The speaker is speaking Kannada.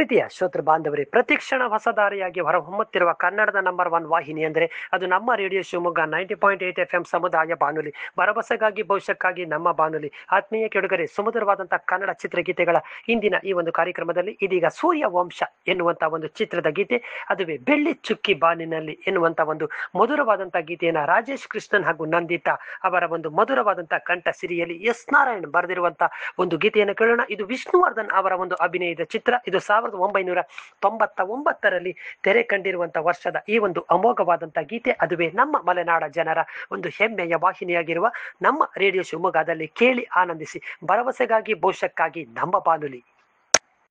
ಪ್ರೀತಿಯ ಶ್ರೋತೃ ಬಾಂಧವರೇ ಪ್ರತಿಕ್ಷಣ ಹೊಸ ದಾರಿಯಾಗಿ ಹೊರಹೊಮ್ಮುತ್ತಿರುವ ಕನ್ನಡದ ನಂಬರ್ ಒನ್ ವಾಹಿನಿ ಅಂದರೆ ಅದು ನಮ್ಮ radio Shivamogga ninety point eight F M ಸಮುದಾಯ ಬಾನುಲಿ ಭರವಸೆಗಾಗಿ ಭವಿಷ್ಯಕ್ಕಾಗಿ ನಮ್ಮ ಬಾನುಲಿ ಆತ್ಮೀಯ ಕೆಡುಗರೆ ಸುಮಧುರವಾದಂತಹ ಕನ್ನಡ ಚಿತ್ರಗೀತೆಗಳ ಇಂದಿನ ಈ ಒಂದು ಕಾರ್ಯಕ್ರಮದಲ್ಲಿ ಇದೀಗ ಸೂರ್ಯ ವಂಶ ಎನ್ನುವಂತ ಒಂದು ಚಿತ್ರದ ಗೀತೆ ಅದುವೇ ಬೆಳ್ಳಿ ಚುಕ್ಕಿ ಬಾನಿನಲ್ಲಿ ಎನ್ನುವಂತ ಒಂದು ಮಧುರವಾದಂತಹ ಗೀತೆಯನ್ನ ರಾಜೇಶ್ ಕೃಷ್ಣನ್ ಹಾಗೂ ನಂದಿತಾ ಅವರ ಒಂದು ಮಧುರವಾದಂತಹ ಕಂಠ ಸಿರಿಯಲ್ಲಿ ಎಸ್ ನಾರಾಯಣ್ ಬರೆದಿರುವಂತಹ ಒಂದು ಗೀತೆಯನ್ನು ಕೇಳೋಣ ಇದು ವಿಷ್ಣುವರ್ಧನ್ ಅವರ ಒಂದು ಅಭಿನಯದ ಚಿತ್ರ ಇದು ಸಾವಿರದ ಒಂಬೈನೂರ ತೊಂಬತ್ತ ಒಂಬತ್ತರಲ್ಲಿ ತೆರೆ ಕಂಡಿರುವಂತಹ ವರ್ಷದ ಈ ಒಂದು ಅಮೋಘವಾದಂತಹ ಗೀತೆ ಅದುವೇ ನಮ್ಮ ಮಲೆನಾಡ ಜನರ ಒಂದು ಹೆಮ್ಮೆಯ ವಾಹಿನಿಯಾಗಿರುವ ನಮ್ಮ ರೇಡಿಯೋ ಶಿವಮೊಗ್ಗದಲ್ಲಿ ಕೇಳಿ ಆನಂದಿಸಿ ಭರವಸೆಗಾಗಿ ಭವಿಷ್ಯಕ್ಕಾಗಿ ನಮ್ಮ ಬಾನುಲಿ